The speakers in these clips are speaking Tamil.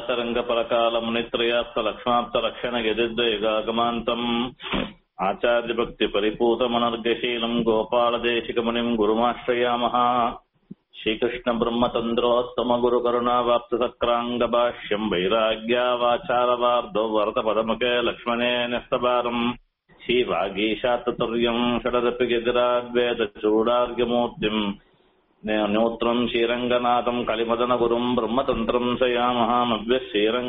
श्रीवासरङ्गपरकालमुनित्रयाप्तलक्ष्माप्तलक्षणयदिद्वयुगागमान्तम् आचार्यभक्तिपरिपूतमनर्गशीलम् गोपालदेशिकमुनिम् गुरुमाश्रयामः श्रीकृष्णब्रह्मतन्द्रोत्तमगुरुकरुणावाप्तसक्राङ्गभाष्यम् वैराग्यावाचारवार्धो वरतपदमुखे लक्ष्मणे न्यस्तभारम् श्रीवागीशाततुर्यम् षडदपि गिरिराद्वेदचूडार्घ्यमूर्तिम् न्यूत्रम् श्रीरङ्गनाथम् कलिमदनगुरुम् ब्रह्मतन्त्रम् शयामहामभ्यः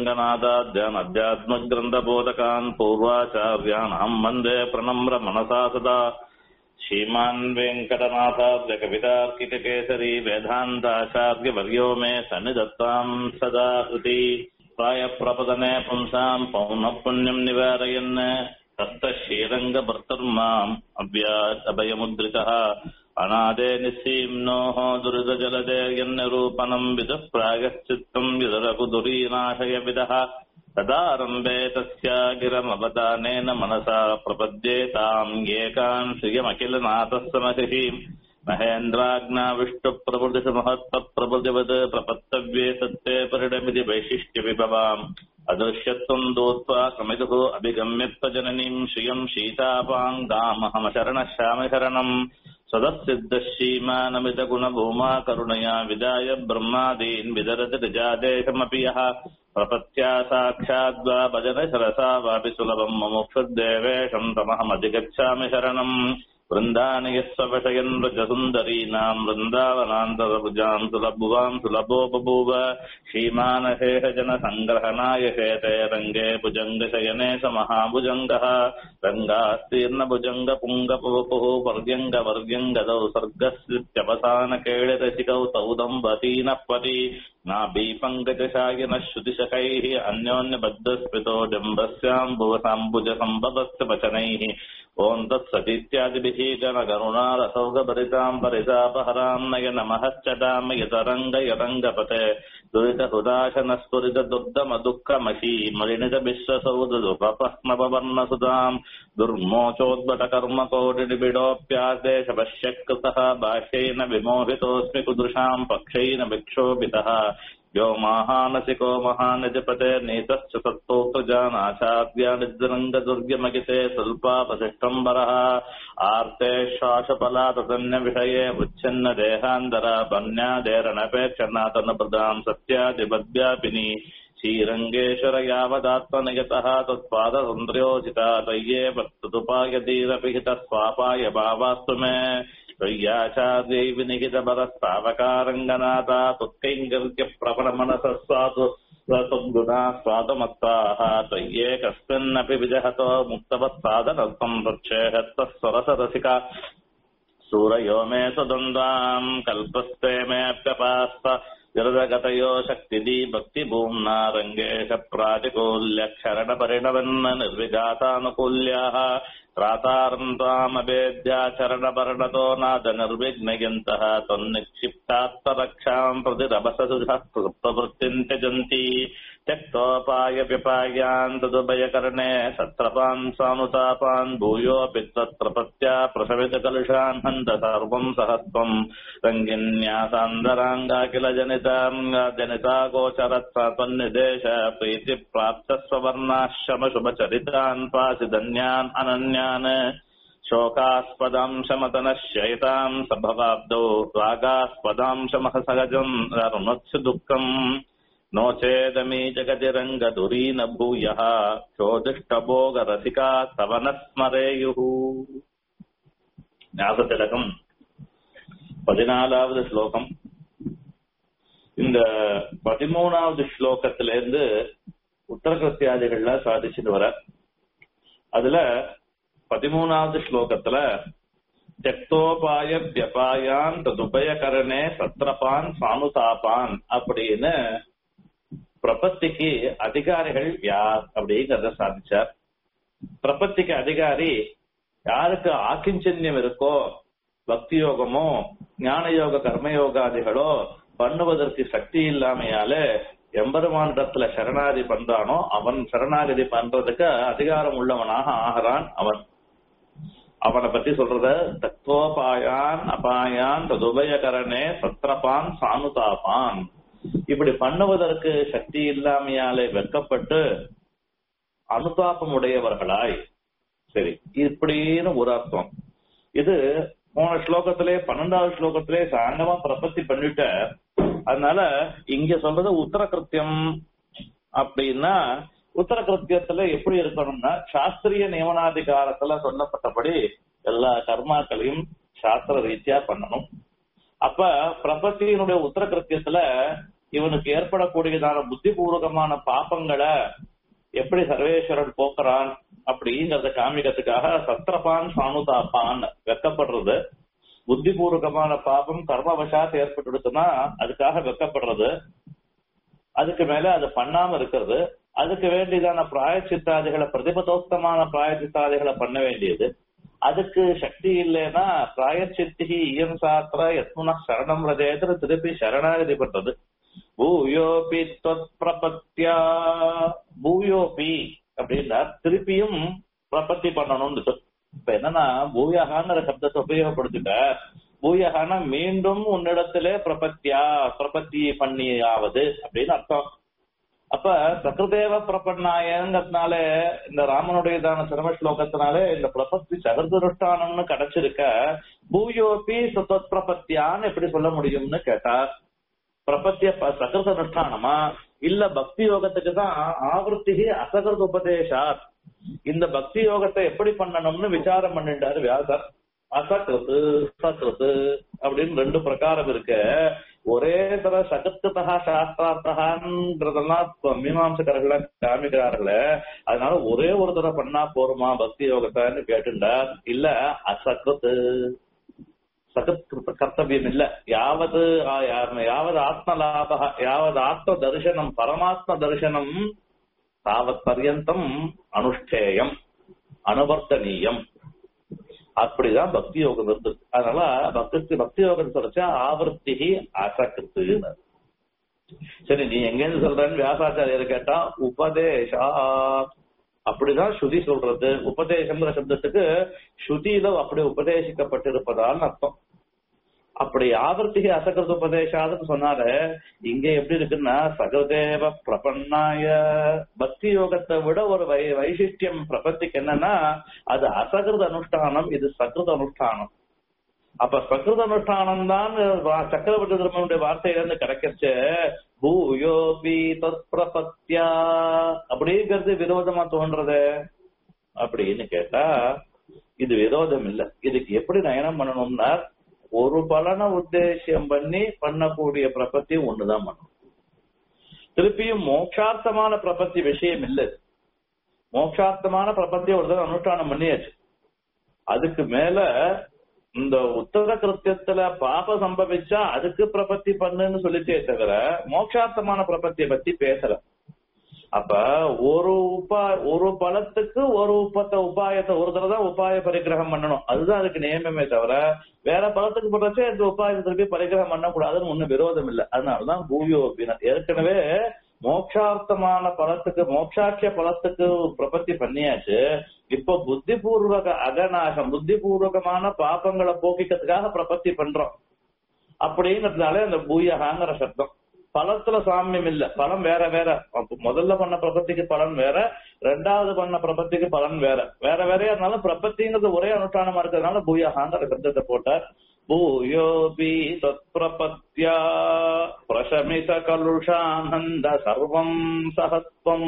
श्रीरङ्गनाथाद्यानध्यात्मग्रन्थबोधकान् पूर्वाचार्याणाम् वन्दे प्रणम्र मनसा सदा श्रीमान् वेङ्कटनाथाद्य कवितार्किककेसरी वेदान्ताचार्यवर्यो मे सन्निधत्ताम् सदा हृति प्रायप्रपदने पुंसाम् पौनः पुण्यम् निवारयन् ततः श्रीरङ्गभर्तर्माम् अव्या अभयमुद्रितः अनादे निःसीम्नोः दुरितजलदे यन्निरूपणम् विदः प्रायश्चित्तम् विदरकुदुरीनाशयविदः तदारम्भे तस्या गिरमवदानेन मनसा प्रपद्येताम् एकाम् श्रियमखिलनाथस्य महीम् महेन्द्राज्ञाविष्टुप्रभृतिसमहत्तप्रभृतिवत् प्रपत्तव्ये सत्ते परिणमिति वैशिष्ट्यविभवाम् अदृश्यत्वम् दूत्वा समितुः अभिगम्यत्वजननीम् श्रियम् शीतापाङ्गामहमशरणः श्यामशरणम् सदःसिद्धश्रीमानमितगुणभूमा करुणया विदाय ब्रह्मादीन् विदरति निजादेशमपि यः प्रपत्या साक्षाद्वा भजन सरसा वापि सुलभम् मुमुक्षुर्देवेशम् तमहमधिगच्छामि शरणम् वृन्दानि यस्वशयन् व्रजसुन्दरीनाम् वृन्दावनान्तरभुजाम् सुलभुवाम् सुलभो बभूव श्रीमानशेषजनसङ्ग्रहणाय शेते रङ्गे भुजङ्गशयने स महाभुजङ्गः रङ्गास्तीर्णभुजङ्गपुङ्गपुः पर्यङ्गवर्यङ्गदौ सर्गस्यवसानकेळिरसिकौ तौदम्बतीनः पति नाभीपङ्कजशायिनः श्रुतिशकैः अन्योन्यबद्धस्पृतो जम्बस्याम् भुवसाम्बुजसम्भवस्य वचनैः ॐ तत्सतीत्यादिभिः गणकरुणारसौगभरिताम् परितापहराम् नय नमःश्चदाम यतरङ्गयरङ्गपते दुरितहुदाशनस्फुरितदुर्दमदुःखमशी मलिनितविश्वसौदुपह्नववर्णसुधाम् दुर्मोचोद्भटकर्मकोटिनिबिडोऽप्यादेशपश्यकृतः भाष्येन विमोहितोऽस्मि कुदृशाम् पक्षैन विक्षोभितः यो महानसिको महानिजपते नीतश्च सत्तोत्रजानाचार्यानिद्रङ्गदुर्गमगिते स्वल्पापशिष्टम्बरः आर्ते श्वासफलातन्यविषये उच्छिन्न देहान्तरा बन्यादेरणपेक्षणातनप्रदाम् सत्यादिपद्व्यापिनी श्रीरङ्गेश्वर यावदात्मनियतः तत्पादसन्द्रयोचिता तय्ये वक्तुपायतीरपिहितः स्वापाय भावास्तु मे त्वय्याचार्यै विनिहितपरस्तावकारङ्गनाथा तुत्कैङ्गर्यप्रबलमनसः स्वातु स्वसद्गुणा स्वातमत्ताः त्वय्येकस्मिन्नपि विजहतो मुक्तवत्साधनत्वम् रक्षेहत्तः सरसरसिका सूरयो मे सुद्वन्द्वाम् कल्पस्ते मेऽप्यपास्त जलदगतयो शक्तिदी भक्तिभूम्ना रङ्गेश प्रातिकूल्यक्षरणपरिणवन्न निर्विघातानुकूल्याः त्रातारम् त्वामवेद्याचरणवर्णतो नाद निर्विघ्नयन्तः त्वन्निक्षिप्तात्तरक्षाम् प्रतिरभससुधः प्रवृत्तिम् त्यजन्ति त्यक्तोपायव्यपायान् तदुभयकर्णे सत्रपान् सानुतापान् भूयोऽपि तत्प्रपत्या प्रसवितकलुषान् हन्त सर्वम् सहस्त्वम् रङ्गिन्यासान्दराङ्गाखिल जनिताम् जनिता गोचरत्वा त्वन्निदेश प्रीतिप्राप्तस्ववर्णाश्रमशुभचरितान् पासि धन्यान् अनन्यान् शोकास्पदांशमतनश्ययताम् सभवाब्दौ रागास्पदांशमः रुणत्सु दुःखम् नो चेदमी जगति रङ्गधुरीन भूयः चोदिष्टभोगरसिका तव न स्मरेयुः ஞாபகத்திலகம் பதினாலாவது ஸ்லோகம் இந்த பதிமூணாவது ஸ்லோகத்திலிருந்து உத்தரகிருத்தியாதிகள்ல சாதிச்சுட்டு வர அதுல பதிமூணாவது ஸ்லோகத்துல தெக்தோபாய வியபாயான் ததுபயகரணே சத்ரபான் சானுதாபான் அப்படின்னு பிரபத்திக்கு அதிகாரிகள் யார் அப்படிங்கறத சாதிச்சார் பிரபத்திக்கு அதிகாரி யாருக்கு ஆக்கிஞ்சன்யம் இருக்கோ பக்தி யோகமோ ஞான யோக கர்மயோகாதிகளோ பண்ணுவதற்கு சக்தி இல்லாமையால எம்பெருமானிடத்துல சரணாதி பண்றானோ அவன் சரணாகதி பண்றதுக்கு அதிகாரம் உள்ளவனாக ஆகிறான் அவன் அவனை பத்தி சொல்றத தத்துவோபாயான் அபாயான் ததுபயகரணே சத்ரபான் சானுதாபான் இப்படி பண்ணுவதற்கு சக்தி இல்லாமையாலே வெட்கப்பட்டு அனுதாபம் உடையவர்களாய் சரி இப்படின்னு ஒரு அர்த்தம் இது போன ஸ்லோகத்திலே பன்னெண்டாவது ஸ்லோகத்திலே சாங்கமா பிரபத்தி பண்ணிட்ட அதனால இங்க சொல்றது உத்தர கிருத்தியம் அப்படின்னா உத்தர கிருத்தியத்துல எப்படி இருக்கணும்னா சாஸ்திரிய நியமனாதிகாரத்துல சொல்லப்பட்டபடி எல்லா கர்மாக்களையும் சாஸ்திர ரீதியா பண்ணணும் அப்ப பிரபத்தியினுடைய உத்தர கிருத்தியத்துல இவனுக்கு ஏற்படக்கூடியதான புத்திபூர்வகமான பாப்பங்களை எப்படி சர்வேஸ்வரன் போக்குறான் அப்படிங்கறத காமிக்கிறதுக்காக சத்திரபான் சானுதாப்பான் வெக்கப்படுறது புத்திபூர்வகமான பாபம் கர்மவசாத் ஏற்பட்டுடுச்சுன்னா அதுக்காக வெக்கப்படுறது அதுக்கு மேல அது பண்ணாம இருக்கிறது அதுக்கு வேண்டியதான பிராயச்சித்தாதிகளை பிரதிபதோக்தமான பிராயச்சித்தாதிகளை பண்ண வேண்டியது அதுக்கு சக்தி இல்லைன்னா பிராயச்சித்தி இயம் சாத்திர எத்முன சரணம் ரஜேதர திருப்பி சரணாகதி பண்றது பூயோபி பிரபத்தியா பூயோபி அப்படின்னா திருப்பியும் பிரபத்தி பண்ணணும்னு இப்ப என்னன்னா பூயகாங்கிற சப்தத்தை உபயோகப்படுத்திட்ட பூயகான மீண்டும் உன்னிடத்திலே பிரபத்தியா பிரபத்தி பண்ணியாவது அப்படின்னு அர்த்தம் அப்ப சக்கரதேவ பிரபன்னாயங்கிறதுனால இந்த ராமனுடையதான சிரம ஸ்லோகத்தினால இந்த பிரபத்தி சகர்தனுஷ்டானம்னு கிடைச்சிருக்க பூயோபி சத்தத் பிரபத்தியான்னு எப்படி சொல்ல முடியும்னு கேட்டார் பிரபத்திய சகிருத அனுஷ்டானமா இல்ல பக்தி யோகத்துக்கு தான் ஆவர்த்தி அசகிருத உபதேசாத் இந்த பக்தி யோகத்தை எப்படி பண்ணணும்னு விசாரம் பண்ணிட்டாரு வியாசர் அசகிருத்து சகிருத்து அப்படின்னு ரெண்டு பிரகாரம் இருக்கு ஒரே தர சகத்துதா சாஸ்திரார்த்தகான்றதெல்லாம் மீமாம்சகர்கள காமிக்கிறார்களே அதனால ஒரே ஒரு தடவை பண்ணா போருமா பக்தி யோகத்தைன்னு கேட்டுண்டார் இல்ல அசகிருத்து சகத் கர்த்தவியம் இல்ல யாவது யாவது ஆத்மலாப யாவது ஆத்ம தரிசனம் பரமாத்ம தரிசனம் தாவத் பர்யந்தம் அனுஷ்டேயம் அனுவர்த்தனீயம் அப்படிதான் பக்தி யோகம் இருந்தது அதனால பக்தி பக்தி யோகம் சொல்லிச்சா ஆவர்த்தி அசக்கிருத்து சரி நீ எங்கேருந்து சொல்றன்னு வியாசாச்சாரியர் கேட்டா உபதேசா அப்படிதான் ஸ்ருதி சொல்றது உபதேசம்ங்கிற சப்தத்துக்கு ஸ்ருதியில அப்படி உபதேசிக்கப்பட்டிருப்பதால் அர்த்தம் அப்படி ஆவர்த்திக அசகிருத உபதேசாதுன்னு சொன்னாரு இங்க எப்படி இருக்குன்னா சகதேவ பிரபன்னாய பக்தி யோகத்தை விட ஒரு வை வைசிஷ்டியம் பிரபத்திக்கு என்னன்னா அது அசகிருத அனுஷ்டானம் இது சகிருத அனுஷ்டானம் அப்ப சகிருத அனுஷ்டானம் தான் சக்கரவர்த்தி திருமனுடைய வார்த்தையிலிருந்து கிடைக்கச்சு பூயோபி தத் பிரபத்தியா அப்படிங்கிறது விரோதமா தோன்றது அப்படின்னு கேட்டா இது விரோதம் இல்ல இதுக்கு எப்படி நயனம் பண்ணணும்னா ஒரு பலனை உத்தேசியம் பண்ணி பண்ணக்கூடிய பிரபத்தி ஒண்ணுதான் பண்ணணும் திருப்பியும் மோட்சார்த்தமான பிரபத்தி விஷயம் இல்லை மோட்சார்த்தமான பிரபத்தியை ஒரு தடவை அனுஷ்டானம் பண்ணியாச்சு அதுக்கு மேல இந்த உத்தர கிருத்தியத்துல பாப சம்பவிச்சா அதுக்கு பிரபத்தி பண்ணுன்னு சொல்லிட்டே தவிர மோட்சார்த்தமான பிரபத்தியை பத்தி பேசல அப்ப ஒரு உபா ஒரு பலத்துக்கு ஒரு உப்பத்த உபாயத்தை ஒரு தடவை தான் உபாய பரிகிரகம் பண்ணணும் அதுதான் அதுக்கு நியமமே தவிர வேற பலத்துக்கு போட்டச்சே இந்த உபாயத்தை திருப்பி பரிகிரகம் பண்ணக்கூடாதுன்னு ஒண்ணும் விரோதம் இல்லை அதனாலதான் பூயோ அப்படின்னா ஏற்கனவே மோட்சார்த்தமான பலத்துக்கு மோட்சாட்சிய பலத்துக்கு பிரபத்தி பண்ணியாச்சு இப்போ புத்திபூர்வக அகநாசம் புத்திபூர்வகமான பாப்பங்களை போக்கிக்கிறதுக்காக பிரபத்தி பண்றோம் அப்படிங்கிறதுனால அந்த பூயகாங்கிற சப்தம் பலத்துல சாமியம் இல்ல பலம் வேற வேற முதல்ல பண்ண பிரபத்திக்கு பலன் வேற ரெண்டாவது பண்ண பிரபத்திக்கு பலன் வேற வேற வேறையா இருந்தாலும் பிரபத்திங்கிறது ஒரே அனுஷ்டானமா இருக்கிறதுனால பூயகாங்கிற சப்தத்தை போட்டார் பூயோபி தத்பிரபத்யா பிரசமித கலுஷானந்த சர்வம் சகத்வம்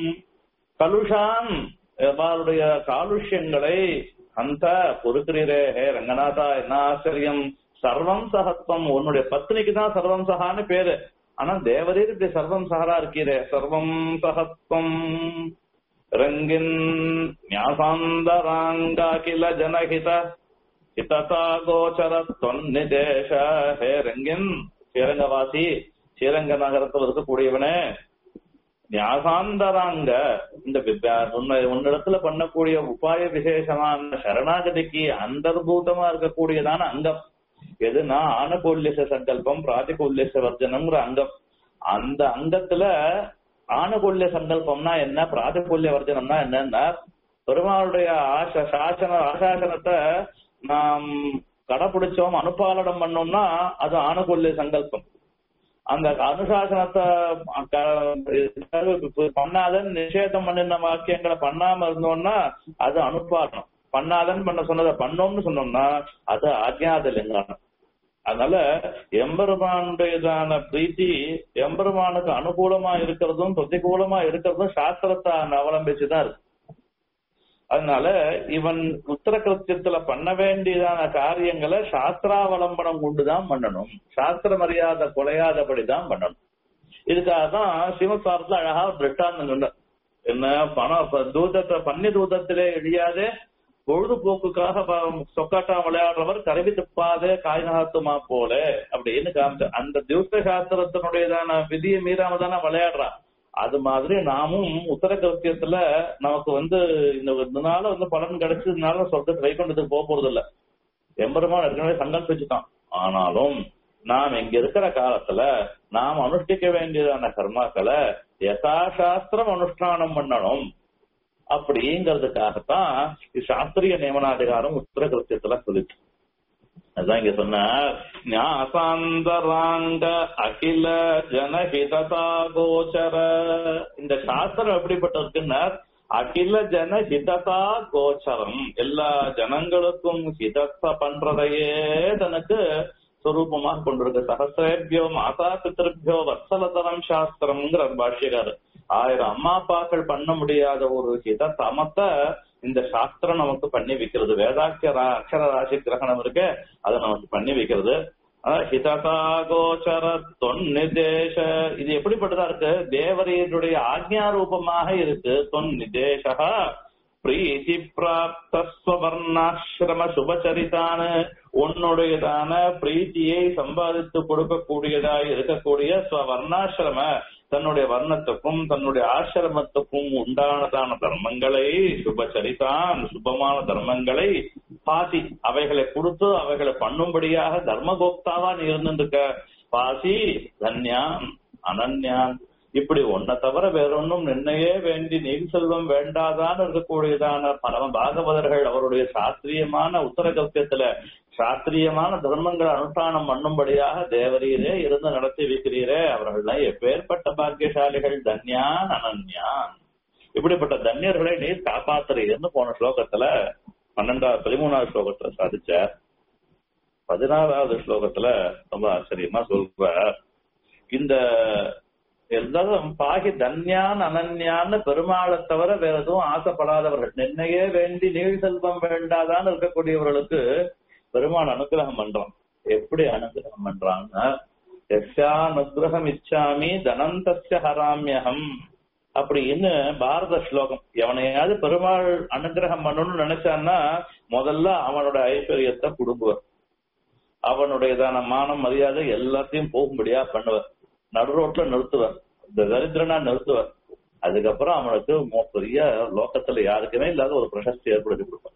கலுஷான் அவருடைய காலுஷ்யங்களை அந்த பொறுக்கிறீரே ஹே ரங்கநாதா என்ன ஆச்சரியம் சர்வம் சகத்வம் உன்னுடைய பத்னிக்கு தான் சர்வம் சகான்னு பேரு ஆனா தேவரீர் இப்படி சர்வம் சகரா இருக்கீரே சர்வம் சகத்வம் ரங்கின் ஞாசாந்தராங்கா கில ஜனஹித ஹிததா கோச்சர தொன்னிதேஷ ஹே ரங்கின் ஸ்ரீரங்கவாசி ஸ்ரீரங்க நகரத்தில் இருக்கக்கூடியவனே ஞாசாந்தராங்க இந்த உன்னிடத்துல பண்ணக்கூடிய உபாய விசேஷமான சரணாகதிக்கு அந்தர்பூதமா இருக்கக்கூடியதான அங்கம் எதுனா ஆணுகூல்யச சங்கல்பம் பிராதிகூல்யச வர்ஜனம்ங்கிற அங்கம் அந்த அங்கத்துல ஆணுகூல்ய சங்கல்பம்னா என்ன பிராதிகூல்ய வர்ஜனம்னா என்னன்னா பெருமாளுடைய ஆச சாசன ஆசாசனத்தை நாம் கடைபிடிச்சோம் அனுபாலனம் பண்ணோம்னா அது ஆணுகூல்ய சங்கல்பம் அந்த அனுசாசனத்தை க- பண்ணாதன்னு நிஷேதம் பண்ணின வாக்கியங்களை பண்ணாம இருந்தோம்னா அது அனுப்பாரணம் பண்ணாதன்னு பண்ண சொன்னதை பண்ணோம்னு சொன்னோம்னா அது ஆஜ்ஞாத லிங்கானம் அதனால எம்பெருமானுடையதான பிரீத்தி எம்பெருமானுக்கு அனுகூலமா இருக்கிறதும் பிரதிகூலமா இருக்கிறதும் சாஸ்திரத்தை அவலம்பிச்சுதான் இருக்கு அதனால இவன் உத்தர கிருத்தியத்துல பண்ண வேண்டியதான காரியங்களை சாஸ்திராவலம்பனம் கொண்டுதான் பண்ணணும் சாஸ்திர மரியாதை குலையாதபடிதான் பண்ணணும் இதுக்காக தான் சிவசாரத்துல அழகா ஒரு திருஷ்டாந்தம் சொன்ன என்ன பணம் இப்ப தூதத்தை பன்னி தூதத்திலே இழியாதே பொழுதுபோக்குக்காக ப- சொக்காட்டா விளையாடுறவர் கருவி துப்பாதே காய் நகர்த்துமா போல அப்படின்னு காமிச்ச அந்த தியூத்த சாஸ்திரத்தினுடையதான விதியை மீறாம தானே விளையாடுறான் அது மாதிரி நாமும் உத்தர கிருத்தியத்துல நமக்கு வந்து இந்த இதனால வந்து பலன் கிடைச்சதுனால சொர்க்கத்து வைகுண்டத்துக்கு போக போறது இல்ல எம்பெருமான் ஏற்கனவே சங்கல்பிச்சுட்டான் ஆனாலும் நாம் இங்க இருக்கிற காலத்துல நாம் அனுஷ்டிக்க வேண்டியதான கர்மாக்களை யதாசாஸ்திரம் அனுஷ்டானம் பண்ணணும் அப்படிங்கிறதுக்காகத்தான் இது சாஸ்திரிய நியமனாதிகாரம் உத்தர கிருத்தியத்துல சொல்லிச்சு அதான் இங்க சொன்னார் ஞாசாந்தராங்க அகில ஜனஹிததா கோச்சர இந்த சாஸ்திரம் எப்படிப்பட்ட இருக்குன்னா அகில ஜன ஹிததா கோச்சரம் எல்லா ஜனங்களுக்கும் ஹிதத்த பண்றதையே தனக்கு சொரூபமாக கொண்டிருக்கு சகசிரேபியோ மாதா பித்திருப்பியோ வத்சலதரம் சாஸ்திரம்ங்கிற பாஷ்யக்காரர் ஆயிரம் அம்மா அப்பாக்கள் பண்ண முடியாத ஒரு ஹித சமத்தை இந்த சாஸ்திரம் நமக்கு பண்ணி வைக்கிறது வேதாக்கிய ரா- அக்ஷர ராசி கிரகணம் இருக்கு அதை நமக்கு பண்ணி வைக்கிறது அதான் ஹிததா கோச்சர தொன்னிதேச இது எப்படிப்பட்டதா இருக்கு தேவரையனுடைய ஆக்ஞா ரூபமாக இருக்கு தொன்னிதேசா பிரீத்தி பிராப்தஸ்வர்ணாசிரம சுபச்சரிதான உன்னுடையதான பிரீத்தியை சம்பாதித்து கொடுக்கக்கூடியதாய் இருக்கக்கூடிய ஸ்வர்ணாசிரம தன்னுடைய வர்ணத்துக்கும் தன்னுடைய ஆசிரமத்துக்கும் உண்டானதான தர்மங்களை சுபச்சரிதான் சுபமான தர்மங்களை பாசி அவைகளை கொடுத்து அவைகளை பண்ணும்படியாக தர்மகோப்தாவா நீ இருந்திருக்க பாசி தன்யான் அனன்யான் இப்படி ஒன்ன தவிர வேறொன்னும் நின்னையே வேண்டி நீர் செல்வம் வேண்டாதான் இருக்கக்கூடியதான பரம பாகவதர்கள் அவருடைய சாஸ்திரியமான உத்தர கல்பியத்துல சாஸ்திரியமான தர்மங்களை அனுஷ்டானம் பண்ணும்படியாக தேவரீரே இருந்து நடத்தி வைக்கிறீரே அவர்கள்லாம் எப்பேற்பட்ட பாக்கியசாலிகள் தன்யான் அனன்யான் இப்படிப்பட்ட தன்யர்களை நீர் காப்பாத்துறீர்னு போன ஸ்லோகத்துல பன்னெண்டாவது பதிமூணாவது ஸ்லோகத்துல சாதிச்சார் பதினாறாவது ஸ்லோகத்துல ரொம்ப ஆச்சரியமா சொல்ற இந்த எல்லாரும் பாகி தன்யான் அனன்யான்னு பெருமாளை தவிர வேற எதுவும் ஆசைப்படாதவர்கள் நின்னையே வேண்டி நீள் செல்வம் வேண்டாதான்னு இருக்கக்கூடியவர்களுக்கு பெருமாள் அனுகிரகம் பண்றான் எப்படி அனுகிரகம் பண்றான்னா எஸ்யா அனுகிரகம் இச்சாமி தனந்தஸ்ய ஹராமியகம் அப்படின்னு பாரத ஸ்லோகம் எவனையாவது பெருமாள் அனுகிரகம் பண்ணணும்னு நினைச்சான்னா முதல்ல அவனோட ஐஸ்வர்யத்தை கொடுங்குவர் அவனுடையதான மானம் மரியாதை எல்லாத்தையும் போகும்படியா பண்ணுவர் நடு ரோட்ல நிறுத்துவர் இந்த தரித்திரனா நிறுத்துவர் அதுக்கப்புறம் அவனுக்கு மோ- பெரிய லோகத்துல யாருக்குமே இல்லாத ஒரு பிரசஸ்தி ஏற்படுத்தி கொடுப்பார்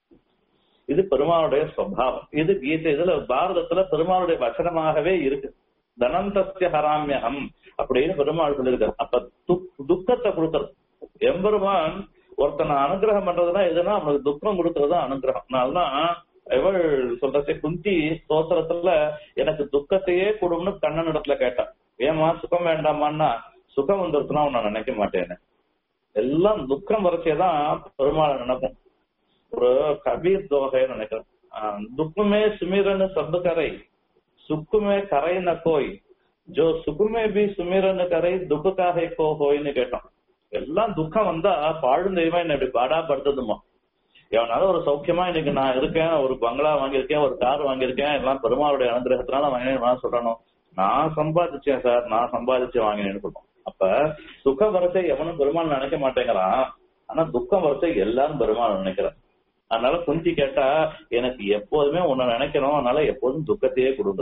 இது பெருமாளுடைய சுவாவம் இது கீதை இதுல பாரதத்துல பெருமாளுடைய வசனமாகவே இருக்கு தனந்தஸ்ய ஹராமியகம் அப்படின்னு பெருமாள் சொல்லியிருக்காரு அப்ப துக்- துக்கத்தை கொடுக்கறது எம்பெருமான் ஒருத்தனை அனுகிரகம் பண்றதுன்னா எதுனா அவனுக்கு துக்கம் கொடுக்கறது அனுகிரகம் அதனாலதான் இவள் சொல்றதே குந்தி ஸ்தோத்திரத்துல எனக்கு துக்கத்தையே கொடுன்னு கண்ணன் இடத்துல கேட்டான் ஏமா சுகம் வேண்டாமான்னா சுகம் வந்துருச்சுன்னா நான் நினைக்க மாட்டேன்னு எல்லாம் துக்கம் வரைச்சேதான் பெருமாளை நினைப்போம் ஒரு கபீர் தோகைன்னு நினைக்கிறேன் ஆஹ் துக்குமே சுமிரன்னு சப்துக்கரை சுக்குமே கரை ந கோய் ஜோ சுகுமே பி சுமிரன்னு கரை துக்குக்காக கோ ஹோய்னு கேட்டோம் எல்லாம் துக்கம் வந்தா பாழும் தெய்வம் என்ன இப்படி பாடா படுத்துதுமா எவனால ஒரு சௌக்கியமா இன்னைக்கு நான் இருக்கேன் ஒரு பங்களா வாங்கியிருக்கேன் ஒரு கார் வாங்கியிருக்கேன் எல்லாம் பெருமாளுடைய அனுகிரகத்தினால வாங்கினேன் சொல்லணும் நான் சம்பாதிச்சேன் சார் நான் சம்பாதிச்சு வாங்கினேன்னு சொல்றோம் அப்ப சுக வரத்தை எவனும் பெருமாள் நினைக்க மாட்டேங்கிறான் ஆனா துக்கம் வரத்தை எல்லாரும் பெருமாள் நினைக்கிறான் அதனால குந்தி கேட்டா எனக்கு எப்போதுமே உன்னை நினைக்கணும் அதனால எப்போதும் துக்கத்தையே கொடுங்க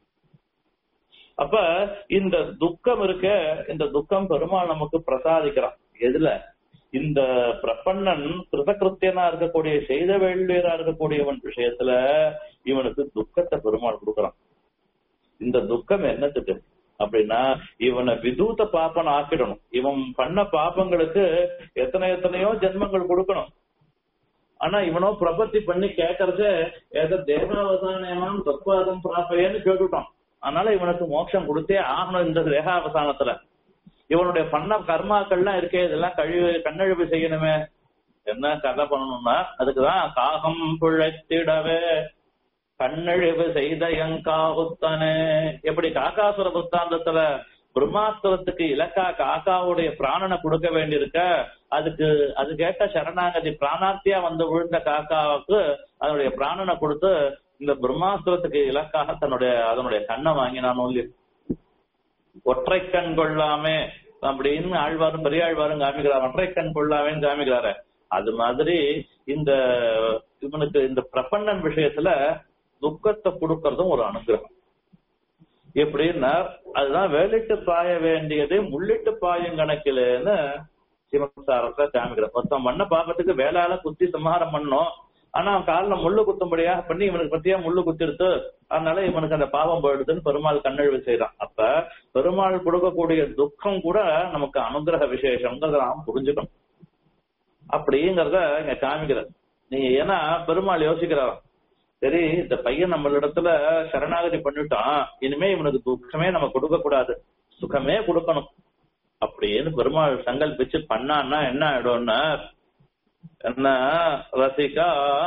அப்ப இந்த துக்கம் இருக்க இந்த துக்கம் பெருமாள் நமக்கு பிரசாதிக்கிறான் எதுல இந்த பிரபன்னன் கிருதகிருத்தியனா இருக்கக்கூடிய செய்த வேள்வியரா இருக்கக்கூடியவன் விஷயத்துல இவனுக்கு துக்கத்தை பெருமாள் கொடுக்கறான் இந்த துக்கம் என்னத்துக்கு அப்படின்னா இவனை விதூத பாப்பன் ஆக்கிடணும் இவன் பண்ண பாப்பங்களுக்கு எத்தனை எத்தனையோ ஜென்மங்கள் கொடுக்கணும் ஆனா இவனோ பிரபத்தி பண்ணி கேட்கறத ஏதோ தேவாவதானமாம் தத்வாதம் பிராப்பையன்னு கேட்டுட்டான் அதனால இவனுக்கு மோட்சம் கொடுத்தே ஆகணும் இந்த தேகாவசானத்துல இவனுடைய பண்ண கர்மாக்கள்லாம் இருக்கே இதெல்லாம் கழிவு கண்ணழிவு செய்யணுமே என்ன கதை பண்ணணும்னா அதுக்குதான் காகம் பிழைத்திடவே கண்ணழிவு செய்த எங்காவுத்தனே எப்படி காக்காசுர புத்தாந்தத்துல பிரம்மாஸ்திரத்துக்கு இலக்கா காக்காவுடைய பிராணனை கொடுக்க வேண்டியிருக்க அதுக்கு அது கேட்ட சரணாகதி பிராணார்த்தியா வந்து விழுந்த காக்காவுக்கு அதனுடைய பிராணனை கொடுத்து இந்த பிரம்மாஸ்திரத்துக்கு இலக்காக தன்னுடைய அதனுடைய கண்ணை வாங்கினான் ஒல்லி ஒற்றை கண் கொள்ளாமே அப்படின்னு ஆழ்வாரும் பெரிய ஆழ்வாரும் காமிக்கிறார் ஒற்றை கண் கொள்ளாமேன்னு காமிக்கிறாரு அது மாதிரி இந்த இவனுக்கு இந்த பிரபன்னன் விஷயத்துல துக்கத்தை கொடுக்கறதும் ஒரு அனுகிரகம் எப்படின்னா அதுதான் வேலிட்டு பாய வேண்டியது முள்ளிட்டு பாயும் கணக்கிலேன்னு சிவசாரத்தை காமிக்கிறார் மொத்தம் மண்ண பாப்பத்துக்கு வேளால குத்தி சம்ஹாரம் பண்ணோம் ஆனா அவன் காலில் முள்ளு குத்தும்படியாக பண்ணி இவனுக்கு பத்தியா முள்ளு குத்திடுத்து அதனால இவனுக்கு அந்த பாவம் போயிடுதுன்னு பெருமாள் கண்ணழிவு செய்யறான் அப்ப பெருமாள் கொடுக்கக்கூடிய துக்கம் கூட நமக்கு அனுகிரக விசேஷங்கிறத நாம் புரிஞ்சுக்கணும் அப்படிங்கறத இங்க காமிக்கிறார் நீங்க ஏன்னா பெருமாள் யோசிக்கிறார் சரி இந்த பையன் நம்மளிடத்துல சரணாகதி பண்ணிட்டான் இனிமே இவனுக்கு துக்கமே நம்ம கொடுக்க கூடாது சுகமே கொடுக்கணும் அப்படின்னு பெருமாள் சங்கல்பிச்சு பண்ணான்னா என்ன ஆயிடும்னா என்ன ரசிகா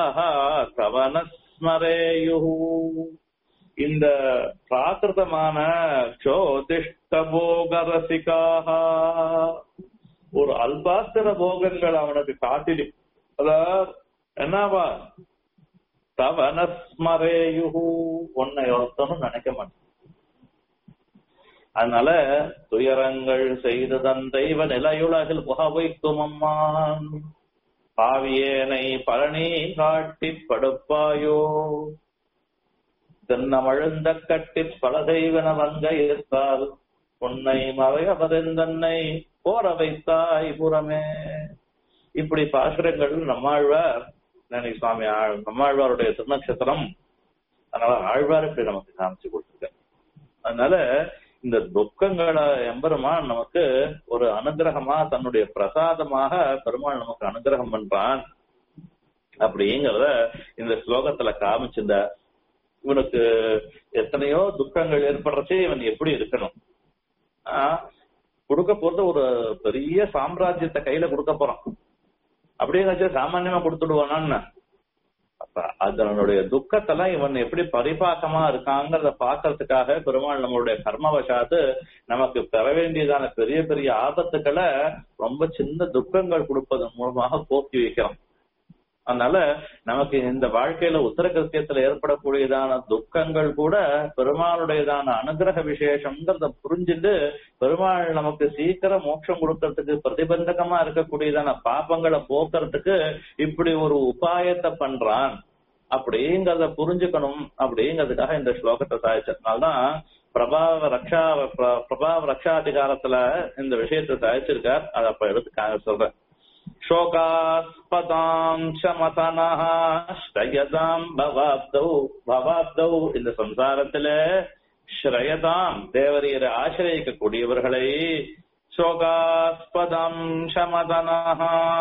கவனஸ்மரேயு இந்த பிராகிருதமான சோதிஷ்ட போக ரசிகாக ஒரு அல்பாஸ்திர போகங்கள் அவனுக்கு காட்டிடு அதாவது என்னவா தவனஸ்மரேயு உன்னை ஒருத்தனும் நினைக்க மாட்டான் அதனால துயரங்கள் செய்து தந்தைவ நிலையுலகில் புகவைக்கும் அம்மான் பாவியேனை பழனி காட்டி படுப்பாயோ தென்னமழுந்த கட்டி பல தெய்வன வங்க இருந்தால் உன்னை மறையவதெந்தன்னை போற வைத்தாய் புறமே இப்படி பாசுரங்கள் நம்மாழ்வார் நினைவு சுவாமி ஆழ்- நம்மாழ்வாருடைய திருநட்சத்திரம் அதனால ஆழ்வார் இப்படி நமக்கு காமிச்சு கொடுத்துருக்க அதனால இந்த துக்கங்களை எம்பெருமான் நமக்கு ஒரு அனுகிரகமா தன்னுடைய பிரசாதமாக பெருமாள் நமக்கு அனுகிரகம் பண்றான் அப்படிங்கிறத இந்த ஸ்லோகத்துல காமிச்சிருந்த இவனுக்கு எத்தனையோ துக்கங்கள் ஏற்படுறச்சே இவன் எப்படி இருக்கணும் ஆஹ் கொடுக்க போறது ஒரு பெரிய சாம்ராஜ்யத்தை கையில கொடுக்க போறான் அப்படியே வச்சு சாமான்யமா கொடுத்துடுவானான்னு அப்ப அதனுடைய துக்கத்தெல்லாம் இவன் எப்படி பரிபாக்கமா இருக்காங்கிறத பாக்குறதுக்காக பெருமாள் நம்மளுடைய கர்மவசாத்து நமக்கு பெற வேண்டியதான பெரிய பெரிய ஆபத்துக்களை ரொம்ப சின்ன துக்கங்கள் கொடுப்பதன் மூலமாக போக்கி வைக்கிறோம் அதனால நமக்கு இந்த வாழ்க்கையில உத்தர கிருத்தியத்துல ஏற்படக்கூடியதான துக்கங்கள் கூட பெருமாளுடையதான அனுகிரக விசேஷம்ங்கிறத புரிஞ்சுட்டு பெருமாள் நமக்கு சீக்கிரம் மோட்சம் கொடுக்கறதுக்கு பிரதிபந்தகமா இருக்கக்கூடியதான பாப்பங்களை போக்குறதுக்கு இப்படி ஒரு உபாயத்தை பண்றான் அப்படிங்கறத புரிஞ்சுக்கணும் அப்படிங்கிறதுக்காக இந்த ஸ்லோகத்தை சாதிச்சதுனால்தான் பிரபாவ ரக்ஷா பிர- பிரபாவ ரக்ஷாதிகாரத்துல இந்த விஷயத்தை சாதிச்சிருக்கார் அதை அப்ப எடுத்து சொல்றேன் சோகாஸ்பதாம் சமதனஹ ஸ்ரயதாம் பவாப்தௌ பவாப்தௌ இந்த சம்சாரத்தில ஸ்ரயதாம் தேவரீரை ஆசிரியக்கக்கூடியவர்களை சோகாஸ்பதம் சமதனஹ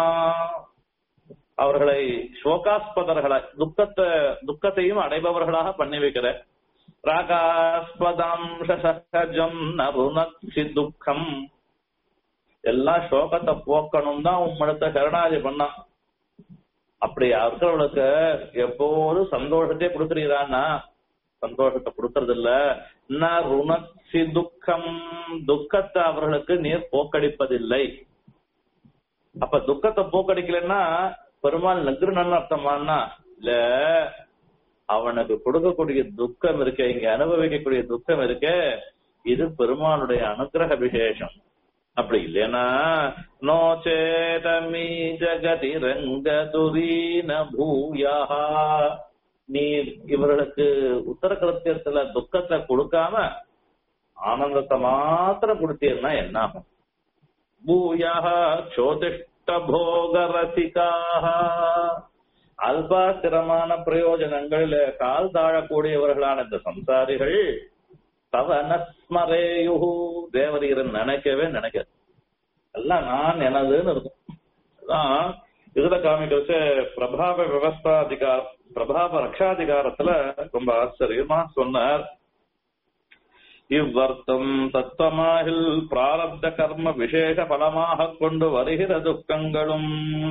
அவர்களை சோகாஸ்பதர்களாய் துக்கத்தை துக்கத்தையும் அடைபவர்களாக பண்ணி வைக்கிற ராகாஸ்பதம் சசகஜம் நருணக்ஷி துக்கம் எல்லாம் சோகத்தை போக்கணும் தான் உம்மிடத்த சரணாதி பண்ணான் அப்படி இருக்கிறவளுக்கு எப்போதும் சந்தோஷத்தையே கொடுக்குறீரான்னா சந்தோஷத்தை கொடுக்கறது இல்ல ந ருணக்ஷி துக்கம் துக்கத்தை அவர்களுக்கு நீர் போக்கடிப்பதில்லை அப்ப துக்கத்தை போக்கடிக்கலன்னா பெருமாள் நெகிருன்னு அர்த்தமானா இல்ல அவனுக்கு கொடுக்கக்கூடிய துக்கம் இருக்க இங்க அனுபவிக்கக்கூடிய துக்கம் இருக்க இது பெருமாளுடைய அனுகிரக விசேஷம் அப்படி இல்லைன்னா நோ சேதமி ஜகதி ரங்க துரீன பூயா நீ இவர்களுக்கு உத்தர கிருத்தியத்துல துக்கத்தை கொடுக்காம ஆனந்தத்தை மாத்திரம் கொடுத்தீர்னா என்ன ஆகும் பூயா சோதிஷ்ட போக ரசிகாக அல்பாஸ்திரமான பிரயோஜனங்களில் கால் தாழக்கூடியவர்களான இந்த சம்சாரிகள் தவனஸ்மரேயு தேவரீரன் நினைக்கவே நினைக்காது எல்லாம் நான் எனதுன்னு இருக்கும் அதான் இதுல காமிக்கிறது பிரபாவ விவஸ்தாதிகார பிரபாவ ரக்ஷாதிகாரத்துல ரொம்ப ஆச்சரியமா சொன்னார் இவ்வர்த்தம் தத்துவமாகில் பிராரப்த கர்ம விசேஷ பலமாக கொண்டு வருகிற துக்கங்களும்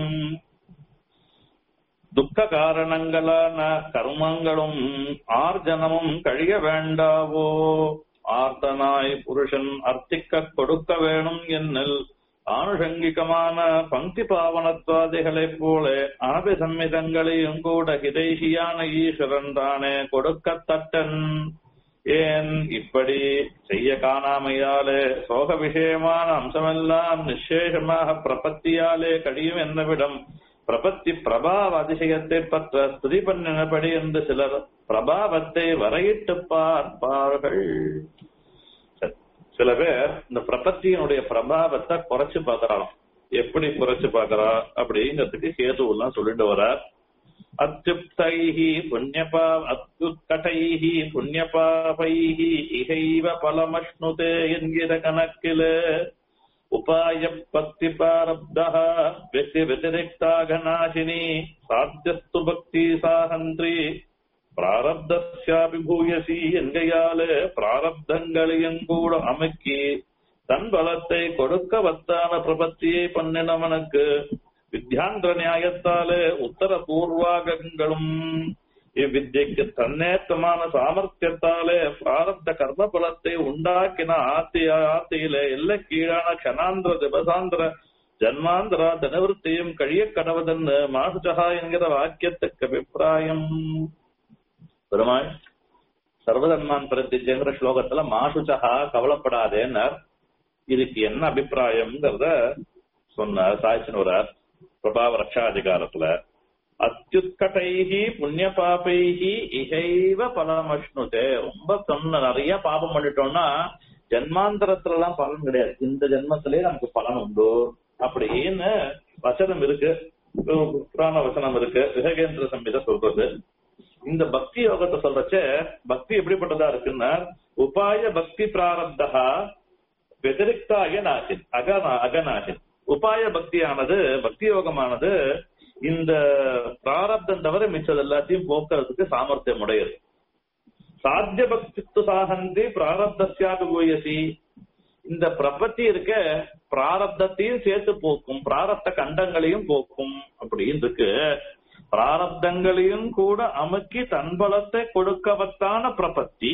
துக்க காரணங்களான கர்மங்களும் ஆர்ஜனமும் கழிய வேண்டாவோ ஆர்த்தனாய் புருஷன் அர்த்திக்க கொடுக்க வேணும் என்னில் ஆனுஷங்கிகமான பங்கி பாவனத்வாதிகளைப் போல அனபிசம்மிதங்களையும் கூட ஹிதைஷியான ஈஸ்வரன் தானே கொடுக்கத்தட்டன் ஏன் இப்படி செய்ய காணாமையாலே சோக விஷயமான அம்சமெல்லாம் நிச்சேஷமாக பிரபத்தியாலே கடியும் என்னவிடம் பிரபத்தி பிரபாவ அதிசயத்தை பற்ற ஸ்துதி பண்ணினபடி என்று சிலர் பிரபாவத்தை வரையிட்டு பார்ப்பார்கள் சரி. சில பேர் இந்த பிரபத்தியினுடைய பிரபாவத்தை குறைச்சு பார்க்கறாங்க எப்படி குறைச்சு பார்க்கறா அப்படிங்கிறதுக்கு கேது எல்லாம் சொல்லிட்டு வரார் அத்யுப்தைஹி புண்ணியபா அத்யுத்கடைஹி புண்ணியபாபைஹி இகைவ பலமஷ்ணுதே என்கிற கணக்கிலே உபாய பக்தி பாரப்தா வெற்றி व्यतिरिक्ताघनाशिनी சாத்தியஸ்து பக்தி சாகந்திரி பிராரப்தஸ்யாபி பூயசி என்கையாலே பிராரப்தங்களையும் கூட அமுக்கி தன் பலத்தை கொடுக்க வத்தான பிரபத்தியை பண்ணினவனுக்கு வித்யாந்திர நியாயத்தாலே உத்தர பூர்வாகங்களும் இவ்வித்யக்கு தன்னேற்றமான சாமர்த்தியத்தாலே பிராரப்த கர்ம பலத்தை உண்டாக்கின ஆத்தி ஆத்தியிலே எல்லை கீழான கணாந்திர திபசாந்திர ஜன்மாந்திரா தனவருத்தியும் கழிய கடவதென்னு மாசுச்சகா என்கிற வாக்கியத்துக்கு அபிப்பிராயம் பெருமாள் சர்வதன்மான் பிரத்திஜங்கிற ஸ்லோகத்துல மாசுச்சகா கவலைப்படாதேன்னார் இதுக்கு என்ன அபிப்பிராயம்ங்கிறத சொன்னார் சாய்ச்சினூரார் பிரபாவ ரக்ஷாதிகாரத்துல அத்யுத்கட்டைஹி புண்ணிய பாபைஹி இகைவ பலமஷ்ணுதே ரொம்ப சொன்ன நிறைய பாபம் பண்ணிட்டோம்னா ஜென்மாந்தரத்துல எல்லாம் பலன் கிடையாது இந்த ஜென்மத்திலேயே நமக்கு பலன் உண்டு அப்படின்னு வசனம் இருக்கு புராண வசனம் இருக்கு விவேகேந்திர சம்ஹித சொல்றது இந்த பக்தி யோகத்தை சொல்றச்ச பக்தி எப்படிப்பட்டதா இருக்குன்னா உபாய பக்தி பிராரப்தா வெதிரிக்தாய நாசின் அகனா அகநாசின் உபாய பக்தியானது பக்தி யோகமானது இந்த பிராரப்தம் தவிர மிச்சது எல்லாத்தையும் போக்குறதுக்கு சாமர்த்தியம் உடையது சாத்திய பக்தித்து சாகந்தி பிராரப்தசியாபி பூயசி இந்த பிரபத்தி இருக்க பிராரப்தத்தையும் சேர்த்து போக்கும் பிராரப்த கண்டங்களையும் போக்கும் அப்படின்னு இருக்கு பிராரப்தங்களையும் கூட அமுக்கி தன் பலத்தை கொடுக்கவத்தான பிரபத்தி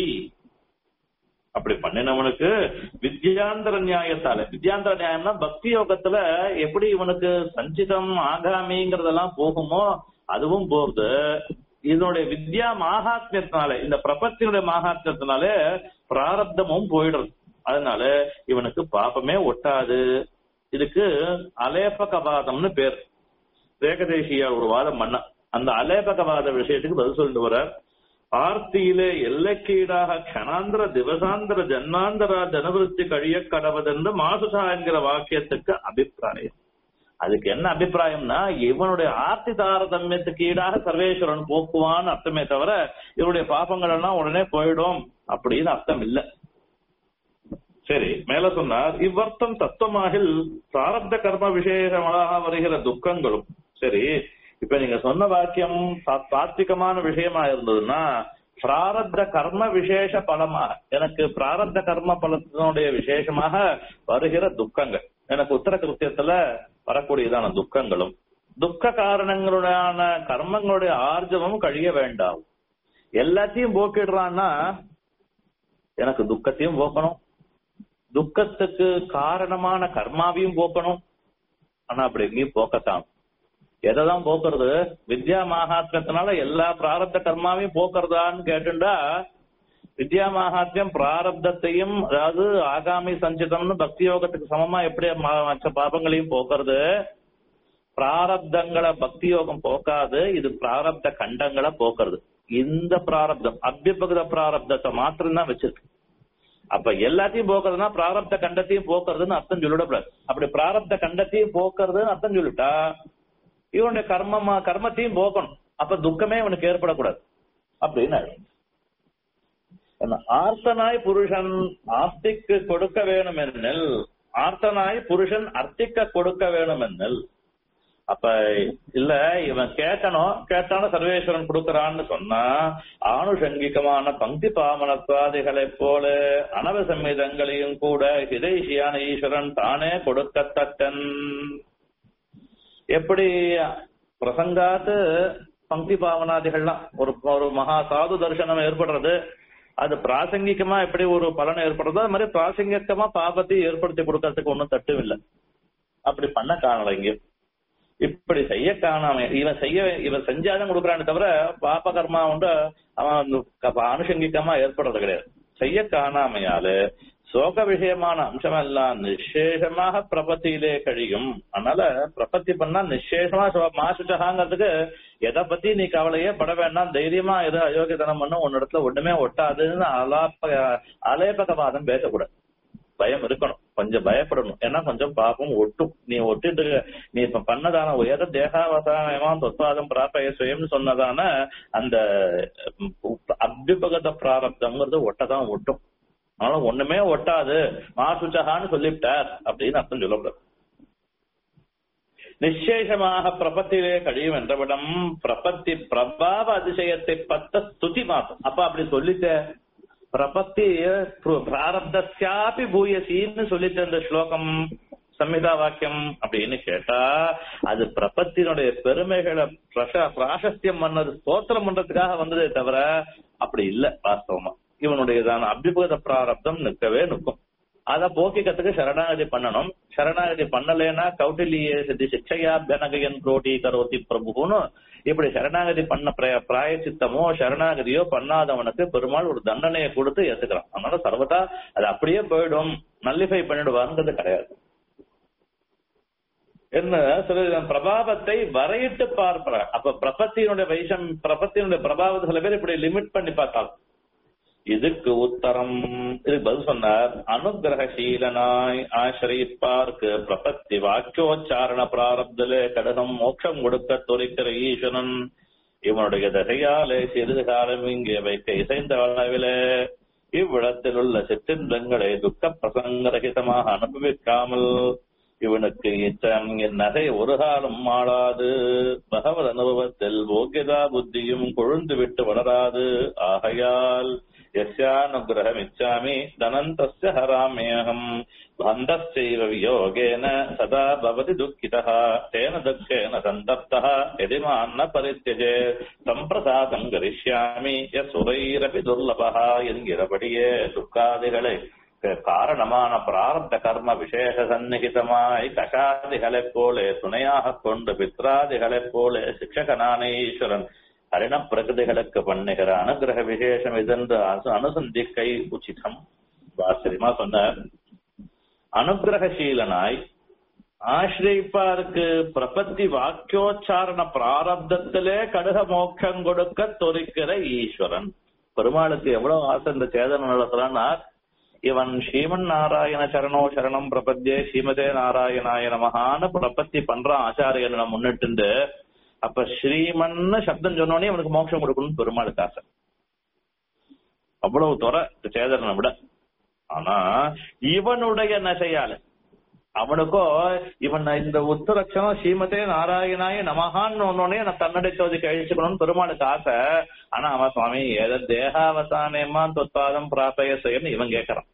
அப்படி பண்ணினவனுக்கு வித்யாந்தர நியாயத்தால வித்யாந்தர நியாயம்னா பக்தி யோகத்துல எப்படி இவனுக்கு சஞ்சிதம் ஆகாமிங்கிறதெல்லாம் போகுமோ அதுவும் போகுது இதனுடைய வித்யா மகாத்மியத்தினால இந்த பிரபத்தினுடைய மகாத்மியத்தினால பிராரப்தமும் போயிடுறது அதனால இவனுக்கு பாப்பமே ஒட்டாது இதுக்கு அலேபகவாதம்னு பேர் வேகதேசியா ஒரு வாதம் பண்ண அந்த அலேபகவாத விஷயத்துக்கு பதில் சொல்லிட்டு வர ஆர்த்தியிலே எல்லைக்கீடாக கணாந்திர திவசாந்திர ஜன்மாந்திர ஜனவிருத்தி கழிய கடவதென்று மாசுசா என்கிற வாக்கியத்துக்கு அபிப்பிராயம் அதுக்கு என்ன அபிப்பிராயம்னா இவனுடைய ஆர்த்தி தாரதமியத்துக்கு ஈடாக சர்வேஸ்வரன் போக்குவான்னு அர்த்தமே தவிர இவனுடைய பாப்பங்கள் எல்லாம் உடனே போயிடும் அப்படின்னு அர்த்தம் இல்ல சரி மேல சொன்னார் இவ்வர்த்தம் தத்துவமாகில் பிராரப்த கர்ம விசேஷமாக வருகிற துக்கங்களும் சரி இப்ப நீங்க சொன்ன வாக்கியம் சாத்விகமான விஷயமா இருந்ததுன்னா பிராரப்த கர்ம விசேஷ பலமா எனக்கு பிராரப்த கர்ம பலத்தினுடைய விசேஷமாக வருகிற துக்கங்கள் எனக்கு உத்தர கிருத்தியத்துல வரக்கூடியதான துக்கங்களும் துக்க காரணங்களுடான கர்மங்களுடைய ஆர்ஜவம் கழிய வேண்டாம் எல்லாத்தையும் போக்கிடுறான்னா எனக்கு துக்கத்தையும் போக்கணும் துக்கத்துக்கு காரணமான கர்மாவையும் போக்கணும் ஆனா அப்படி எங்கேயும் போக்கத்தான் எதைதான் போக்குறது வித்யா மகாத்மியத்தினால எல்லா பிராரப்த கர்மாவையும் போக்குறதான்னு கேட்டுண்டா வித்யா மகாத்மியம் பிராரப்தத்தையும் அதாவது ஆகாமி சஞ்சிதம்னு பக்தி யோகத்துக்கு சமமா எப்படி மற்ற பாபங்களையும் போக்குறது பிராரப்தங்களை பக்தி யோகம் போக்காது இது பிராரப்த கண்டங்களை போக்குறது இந்த பிராரப்தம் அபியபகுத பிராரப்தத்தை மாத்திரம் தான் வச்சிருக்கு அப்ப எல்லாத்தையும் போக்குறதுனா பிராரப்த கண்டத்தையும் போக்குறதுன்னு அர்த்தம் சொல்லிடக்கூடாது அப்படி பிராரப்த கண்டத்தையும் போக்குறதுன்னு அர்த்தம் சொல்லிட்டா இவனுடைய கர்மமா கர்மத்தையும் போக்கணும் அப்ப துக்கமே இவனுக்கு ஏற்படக்கூடாது அப்படின்னு ஆர்த்தனாய் புருஷன் ஆர்த்திக்கு கொடுக்க வேணும் என்னில் ஆர்த்தனாய் புருஷன் அர்த்திக்க கொடுக்க வேணும் என்னில் அப்ப இல்ல இவன் கேட்கணும் கேட்டாலும் சர்வேஸ்வரன் கொடுக்கறான்னு சொன்னா ஆணுஷங்கிகமான பங்கி பாமனத்வாதிகளைப் போல அனவ சம்மிதங்களையும் கூட ஹிதைஷியான ஈஸ்வரன் தானே கொடுக்கத்தக்கன் எப்படி பிரசங்காத்து பங்கி பாவனாதிகள்லாம் ஒரு ஒரு மகா சாது தரிசனம் ஏற்படுறது அது பிராசங்கிகமா எப்படி ஒரு பலன் ஏற்படுறதோ அது மாதிரி பிராசங்கிகமா பாபத்தை ஏற்படுத்தி கொடுக்கறதுக்கு ஒன்றும் தட்டுவில்லை அப்படி பண்ண காணல இங்க இப்படி செய்ய காணாம இவன் செய்ய இவன் செஞ்சாதான் கொடுக்குறான்னு தவிர பாப கர்மா உண்டு அவன் அனுஷங்கிகமா ஏற்படுறது கிடையாது செய்ய காணாமையால சோக விஷயமான அம்சம் எல்லாம் நிசேஷமாக பிரபத்தியிலே கழியும் அதனால பிரபத்தி பண்ணா நிசேஷமா மாசுச்சகாங்கிறதுக்கு எதை பத்தி நீ கவலையே பட வேண்டாம் தைரியமா எது அயோக்கியத்தனம் பண்ண உன் இடத்துல ஒண்ணுமே ஒட்டாதுன்னு அலாப்ப அலேபகவாதம் பேசக்கூடாது பயம் இருக்கணும் கொஞ்சம் பயப்படணும் ஏன்னா கொஞ்சம் பாப்பம் ஒட்டும் நீ ஒட்டிட்டு நீ இப்ப பண்ணதான உயர தேகாவசானமா தொத்வாதம் பிராப்பய சுயம்னு சொன்னதான அந்த அபிபகத பிராரப்தம்ங்கிறது ஒட்டதான் ஒட்டும் அதனால ஒண்ணுமே ஒட்டாது மாசுச்சகான்னு சொல்லிவிட்டார் அப்படின்னு அர்த்தம் சொல்லக்கூடாது நிச்சேஷமாக பிரபத்திலே கழியும் என்றவிடம் பிரபத்தி பிரபாவ அதிசயத்தை பத்த ஸ்துதி மாத்தம் அப்ப அப்படி சொல்லிட்ட பிரபத்தி பிராரப்தியாபி பூயசின்னு சொல்லிட்டு அந்த ஸ்லோகம் சம்ஹிதா வாக்கியம் அப்படின்னு கேட்டா அது பிரபத்தினுடைய பெருமைகளை பிராசஸ்தியம் பண்ணது ஸ்தோத்திரம் பண்றதுக்காக வந்ததே தவிர அப்படி இல்ல வாஸ்தவமா இவனுடையதான அபிபுகத பிராரப்தம் நிற்கவே நிற்கும் அத போக்கிக்கிறதுக்கு சரணாகதி பண்ணணும் சரணாகதி பண்ணலைன்னா கௌட்டிலிய சித்தி சிக்ஷையா பெனகையன் புரோட்டி கரோதி பிரபுன்னு இப்படி சரணாகதி பண்ண பிராய சித்தமோ சரணாகதியோ பண்ணாதவனுக்கு பெருமாள் ஒரு தண்டனையை கொடுத்து ஏத்துக்கிறான் அதனால சர்வதா அது அப்படியே போயிடும் நல்லிஃபை பண்ணிடுவாங்கிறது கிடையாது என்ன சில பிரபாவத்தை வரையிட்டு பார்ப்பற அப்ப பிரபத்தியினுடைய வைஷம் பிரபத்தியினுடைய பிரபாவத்தை சில பேர் இப்படி லிமிட் பண்ணி பார்த்தாலும் இதுக்கு உத்தரம் இதுக்கு பதில் சொன்னார் அனுகிரகசீலனாய் ஆசிரிப்பார்க்கு பிரபத்தி வாக்கியோச்சாரண பிராரப்திலே கடகம் மோட்சம் கொடுக்க துரைக்கிற ஈஸ்வரன் இவனுடைய தகையாலே சிறிது காலம் இங்கே வைக்க இசைந்த அளவிலே இவ்விடத்தில் உள்ள சிற்றின்பங்களை துக்க பிரசங்கரகிதமாக அனுபவிக்காமல் இவனுக்கு இச்சம் என் நகை ஒரு காலம் மாளாது பகவத் அனுபவத்தில் போக்கியதா புத்தியும் கொழுந்து விட்டு வளராது ஆகையால் यस्यानुग्रहमिच्छामि धनन्तस्य हराम्यहम् बन्धश्चैव वियोगेन सदा भवति दुःखितः तेन दुःखेन सन्तप्तः यदि माम् न परित्यजे सम्प्रसादम् करिष्यामि यசுரைரபி துர்லபா என்கிறபடியே துக்காதிகளை காரணமான பிராரப்த கர்ம விசேஷ சந்நிகிதமாய் கஷாதிகளைப் போலே துணையாக கொண்டு பித்ராதிகளைப் போலே சிக்ஷகனான ஈஸ்வரன் ஹரிண பிரகிருதிகளுக்கு பண்ணுகிற அனுகிரக விசேஷம் இதென்று அனுசந்திக்கை உச்சிதம் ஆச்சரியமா சொன்னார் அனுகிரகசீலனாய் ஆசிரிப்பாருக்கு பிரபத்தி வாக்கியோச்சாரண பிராரப்தத்திலே கடுக மோட்சம் கொடுக்க தொரிக்கிற ஈஸ்வரன் பெருமாளுக்கு எவ்வளவு ஆசை இந்த சேதனம் நடத்துறான்னா இவன் ஸ்ரீமன் நாராயண சரணோ சரணம் பிரபத்தியே ஸ்ரீமதே நாராயணாய நமகான்னு பிரபத்தி பண்றான் ஆச்சாரியனை முன்னிட்டு அப்ப ஸ்ரீமன்னு சப்தம் சொன்னோடனே அவனுக்கு மோட்சம் கொடுக்கணும்னு பெருமாளுக்கு ஆசை அவ்வளவு துறை சேதரனை விட ஆனா இவனுடைய நசையால அவனுக்கோ இவன் இந்த உத்தரட்சணம் ஸ்ரீமதே நாராயணாய நமகான்னு ஒன்னோடனே நான் தன்னடை சோதி கழிச்சுக்கணும்னு பெருமாளுக்கு ஆசை ஆனா அவன் சுவாமி ஏதோ தேகாவசானமா தொத்தாதம் பிராப்பய செய்யன்னு இவன் கேக்குறான்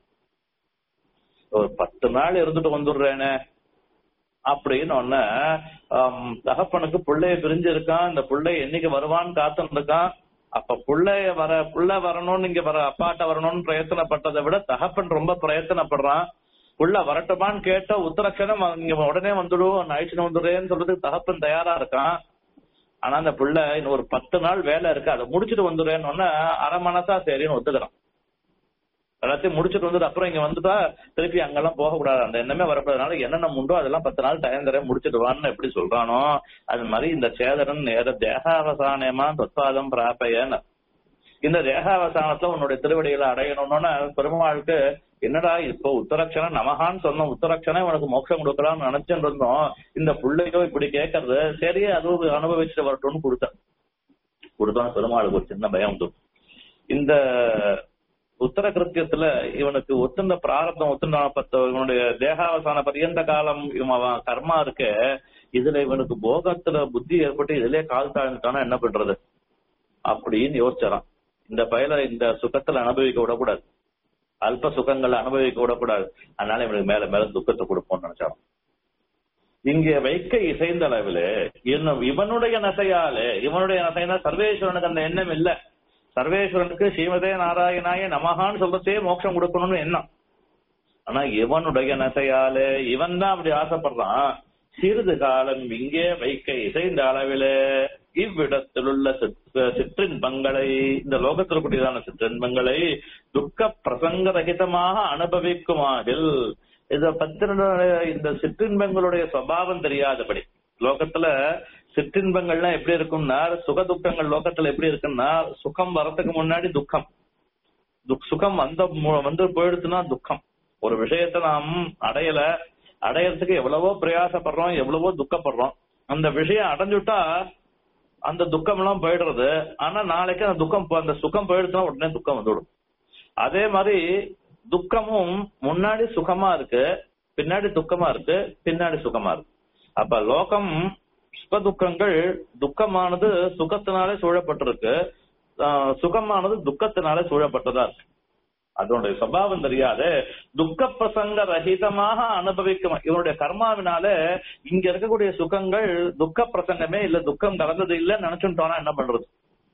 ஒரு பத்து நாள் இருந்துட்டு வந்துடுறேனே அப்படின்னு ஒன்ன தகப்பனுக்கு பிள்ளைய பிரிஞ்சு இருக்கான் இந்த பிள்ளை என்னைக்கு வருவான்னு காத்துட்டு இருக்கான் அப்ப பிள்ளைய வர புள்ள வரணும்னு இங்க வர அப்பாட்ட வரணும்னு பிரயத்தனப்பட்டதை விட தகப்பன் ரொம்ப பிரயத்தனப்படுறான் புள்ள வரட்டுமான்னு கேட்ட உத்தரட்சணம் இங்க உடனே வந்துடும் அழிச்சுன்னு வந்துடுறேன்னு சொல்றதுக்கு தகப்பன் தயாரா இருக்கான் ஆனா அந்த புள்ள இன்னும் ஒரு பத்து நாள் வேலை இருக்கு அதை முடிச்சுட்டு வந்துடுறேன்னு அரை மனசா சரின்னு ஒத்துக்கிறான் எல்லாத்தையும் முடிச்சுட்டு வந்து அப்புறம் இங்க வந்துட்டா திருப்பி அங்கெல்லாம் போகக்கூடாது அந்த எண்ணமே வரக்கூடாதுனால என்னென்ன உண்டோ அதெல்லாம் பத்து நாள் டைம் தரேன் முடிச்சுட்டு வான்னு எப்படி சொல்றானோ அது மாதிரி இந்த சேதரன் நேர தேகாவசானமா தொத்தாதம் பிராப்பையன்னு இந்த தேகாவசானத்துல உன்னுடைய திருவடிகளை அடையணும்னு பெருமாளுக்கு என்னடா இப்போ உத்தரட்சணம் நமகான்னு சொன்ன உத்தரட்சணம் உனக்கு மோட்சம் கொடுக்கலாம்னு நினைச்சுட்டு இருந்தோம் இந்த பிள்ளையோ இப்படி கேட்கறது சரி அது அனுபவிச்சுட்டு வரட்டும்னு கொடுத்தேன் கொடுத்தான் பெருமாளுக்கு ஒரு சின்ன பயம் வந்து இந்த உத்தர கிருத்தியத்துல இவனுக்கு ஒத்துண்ட பிராரப்தம் ஒத்துண்ட பத்த இவனுடைய தேகாவசான பரியந்த காலம் இவன் அவன் கர்மா இருக்க இதுல இவனுக்கு போகத்துல புத்தி ஏற்பட்டு இதுலயே கால் தாழ்ந்துட்டானா என்ன பண்றது அப்படின்னு யோசிச்சாராம் இந்த பயல இந்த சுகத்துல அனுபவிக்க விடக்கூடாது அல்ப சுகங்களை அனுபவிக்க விடக்கூடாது அதனால இவனுக்கு மேல மேல துக்கத்தை கொடுப்போம்னு நினைச்சாராம் இங்கே வைக்க இசைந்த அளவில் இன்னும் இவனுடைய நசையாலே இவனுடைய நசைனா சர்வேஸ்வரனுக்கு அந்த எண்ணம் இல்ல சர்வேஸ்வரனுக்கு ஸ்ரீமதே நாராயணாய நமகான்னு சொல்றதே மோட்சம் கொடுக்கணும்னு எண்ணம் ஆனா இவனுடைய நசையாலே இவன் தான் அப்படி ஆசைப்படுறான் சிறிது காலம் இங்கே வைக்க இசைந்த அளவிலே இவ்விடத்திலுள்ள சிற்ற- சிற்றின்பங்களை இந்த லோகத்தில் கூடியதான சிற்றின்பங்களை துக்க பிரசங்க ரகிதமாக அனுபவிக்குமாறில் இத பத்தின இந்த சிற்றின்பங்களுடைய சுவாவம் தெரியாதபடி லோகத்துல சிற்றின்பங்கள்லாம் எப்படி இருக்கும்னா சுக துக்கங்கள் லோகத்துல எப்படி இருக்குன்னா சுகம் வரதுக்கு முன்னாடி துக்கம் துக்- சுகம் வந்த மு- வந்து போயிடுச்சுன்னா துக்கம் ஒரு விஷயத்தை நாம் அடையல அடையறதுக்கு எவ்வளவோ பிரயாசப்படுறோம் எவ்வளவோ துக்கப்படுறோம் அந்த விஷயம் அடைஞ்சுட்டா அந்த துக்கம் எல்லாம் போயிடுறது ஆனா நாளைக்கு அந்த துக்கம் போ- அந்த சுகம் போயிடுச்சுன்னா உடனே துக்கம் வந்துடும் அதே மாதிரி துக்கமும் முன்னாடி சுகமா இருக்கு பின்னாடி துக்கமா இருக்கு பின்னாடி சுகமா இருக்கு அப்ப லோகம் சுக துக்கங்கள் துக்கமானது சுகத்தினாலே சூழப்பட்டிருக்கு ஆஹ் சுகமானது துக்கத்தினாலே சூழப்பட்டதா இருக்கு அதனுடைய சுபாவம் தெரியாது துக்க பிரசங்க ரஹிதமாக அனுபவிக்கும் இவனுடைய கர்மாவினால இங்க இருக்கக்கூடிய சுகங்கள் துக்க பிரசங்கமே இல்ல துக்கம் கலந்தது இல்ல நினைச்சுட்டோம்னா என்ன பண்றது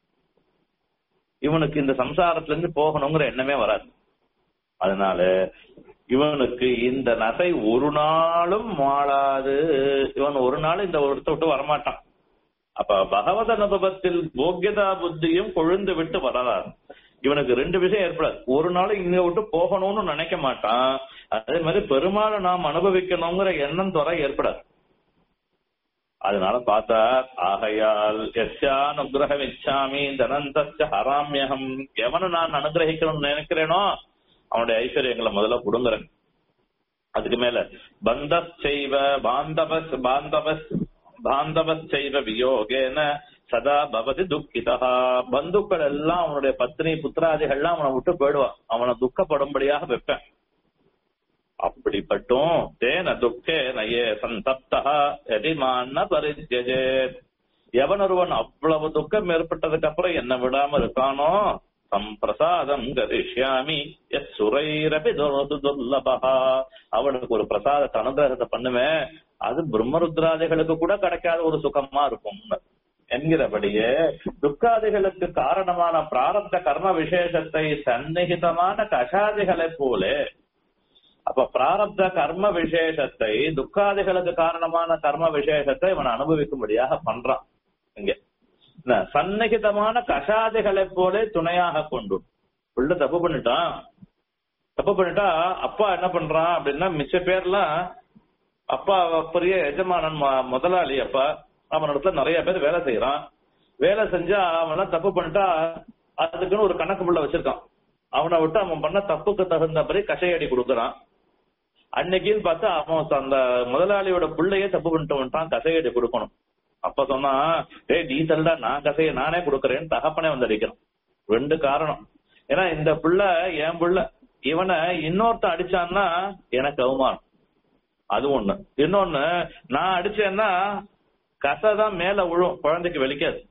இவனுக்கு இந்த சம்சாரத்துல இருந்து போகணுங்கிற எண்ணமே வராது அதனால இவனுக்கு இந்த நசை ஒரு நாளும் மாளாது இவன் ஒரு நாள் இந்த ஒருத்த விட்டு வரமாட்டான் அப்ப பகவத் அனுபவத்தில் போக்கியதா புத்தியும் கொழுந்து விட்டு வரலாறு இவனுக்கு ரெண்டு விஷயம் ஏற்படாது ஒரு நாள் இங்க விட்டு போகணும்னு நினைக்க மாட்டான் அதே மாதிரி பெருமாளை நாம் அனுபவிக்கணுங்கிற எண்ணம் துறை ஏற்படாது அதனால பார்த்தா ஆகையால் எஸ்யானுகிரகம் இச்சாமி தனந்தச்ச ஹராமியகம் எவனை நான் அனுகிரகிக்கணும்னு நினைக்கிறேனோ அவனுடைய ஐஸ்வர்யங்களை முதல்ல புடுங்குறேன் அதுக்கு மேல பந்த செய்வ பாந்தவஸ் பாந்தவஸ் பாந்தவஸ் செய்வ வியோகேன சதா பவதி துக்கிதா பந்துக்கள் எல்லாம் அவனுடைய பத்னி புத்திராதிகள்லாம் அவனை விட்டு போயிடுவான் அவனை துக்கப்படும்படியாக வைப்பேன் அப்படிப்பட்டும் தேன துக்கே நயே சந்தப்தா எதிமான பரித்யஜேத் எவனொருவன் அவ்வளவு துக்கம் ஏற்பட்டதுக்கு அப்புறம் என்ன விடாம இருக்கானோ சம்பிரசாதம் கரிஷ்யாமி எஸ் சுரைரபி துர்லபா அவனுக்கு ஒரு பிரசாதத்தை அனுகிரகத்தை பண்ணுவேன் அது பிரம்மருத்ராதிகளுக்கு கூட கிடைக்காத ஒரு சுகமா இருக்கும் என்கிறபடியே துக்காதிகளுக்கு காரணமான பிராரப்த கர்ம விசேஷத்தை சந்நிகிதமான கஷாதிகளைப் போல அப்ப பிராரப்த கர்ம விசேஷத்தை துக்காதிகளுக்கு காரணமான கர்ம விசேஷத்தை இவன் அனுபவிக்கும்படியாக பண்றான் இங்க என்ன, சந்நிகிதமான கஷாதிகளைப் போல துணையாக கொண்டு உள்ள தப்பு பண்ணிட்டான் தப்பு பண்ணிட்டா அப்பா என்ன பண்றான் அப்படின்னா மிச்ச பேர்லாம் அப்பா பெரிய எஜமானன் ம- முதலாளி அப்பா அவனிடத்துல நிறைய பேர் வேலை செய்யறான் வேலை செஞ்சா அவன் தப்பு பண்ணிட்டா அதுக்குன்னு ஒரு கணக்கு புள்ள வச்சிருக்கான் அவனை விட்டு அவன் பண்ண தப்புக்கு தகுந்தபடி கஷையடி கொடுக்கறான் அன்னைக்குன்னு பார்த்தா அவன் அந்த முதலாளியோட பிள்ளையே தப்பு பண்ணிட்டு வந்துட்டான் கசையடி கொடுக்கணும் அப்ப சொன்னா ஏய் நீ தள்ளா நான் கசைய நானே கொடுக்கறேன்னு தகப்பனே வந்து அடிக்கிறான் ரெண்டு காரணம் ஏன்னா இந்த புள்ள என் புள்ள இவனை இன்னொருத்தன் அடிச்சான்னா எனக்கு அவமானம் அது ஒண்ணு இன்னொன்னு நான் அடிச்சேன்னா கசை தான் மேல விழும் குழந்தைக்கு வெளிக்காது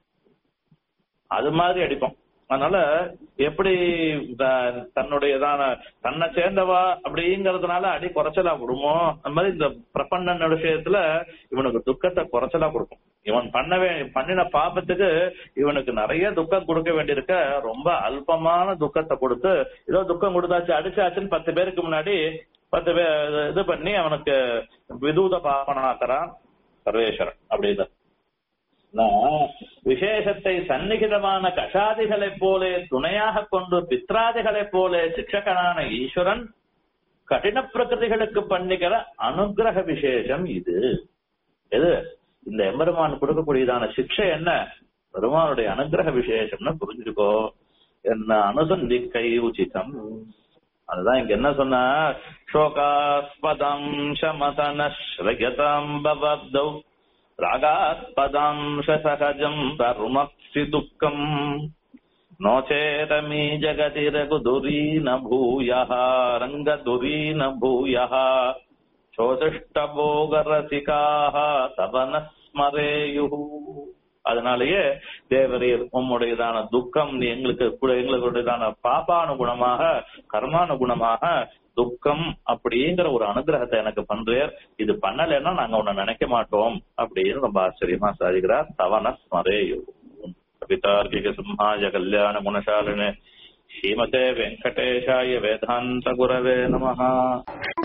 அது மாதிரி அடிப்போம் அதனால எப்படி த- தன்னுடையதான தன்னை சேர்ந்தவா அப்படிங்கறதுனால அடி குறைச்சலா விடுமோ அந்த மாதிரி இந்த பிரபண்ணன் விஷயத்துல இவனுக்கு துக்கத்தை குறைச்சலா கொடுக்கும் இவன் பண்ணவே பண்ணின பாபத்துக்கு இவனுக்கு நிறைய துக்கம் கொடுக்க வேண்டியிருக்க ரொம்ப அல்பமான துக்கத்தை கொடுத்து ஏதோ துக்கம் கொடுத்தாச்சு அடிச்சாச்சுன்னு பத்து பேருக்கு முன்னாடி பத்து பேர் இது பண்ணி அவனுக்கு விதூத பாப்பனாக்குறான் சர்வேஸ்வரன் அப்படின்னு நான் விசேஷத்தை சந்நிகிதமான கஷாதிகளைப் போலே துணையாக கொண்டு பித்ராதிகளைப் போலே சிக்ஷகனான ஈஸ்வரன் கடின பிரகிருதிகளுக்கு பண்ணுகிற அனுகிரக விசேஷம் இது எது இந்த எம்பெருமான் கொடுக்கக்கூடியதான சிக்ஷை என்ன பெருமானுடைய அனுகிரக விசேஷம்னு புரிஞ்சுக்கோ என்ன அனுசந்திக்கை உச்சிதம் அதுதான் இங்க என்ன சொன்ன சோகாஸ்பதம் சமதன ஸ்ரயதாம் பவப்தௌ ராகாஸ்பதம் சசகஜம் தருமக்ஷி துக்கம் நோச்சேதமீ ஜகதி ரகுதுரீன பூயः ரங்கதுரீன பூயः சோதிஷ்டபோகரசிகாக தவன ஸ்மரேயு அதனாலேயே தேவரீர் உம்முடையதான துக்கம் நீ எங்களுக்கு கூட எங்களுடையதான பாபானுகுணமாக கர்மானுகுணமாக துக்கம் அப்படிங்கிற ஒரு அனுகிரகத்தை எனக்கு பண்றேர் இது பண்ணலைன்னா நாங்க உன்னை நினைக்க மாட்டோம் அப்படின்னு ரொம்ப ஆச்சரியமா சாதிக்கிறார் தவன ஸ்மரேயு கவிதார்க்கிக சிம்ஹாய கல்யாண குணசாலினே ஸ்ரீமதே வெங்கடேஷாய வேதாந்த குரவே நமஹ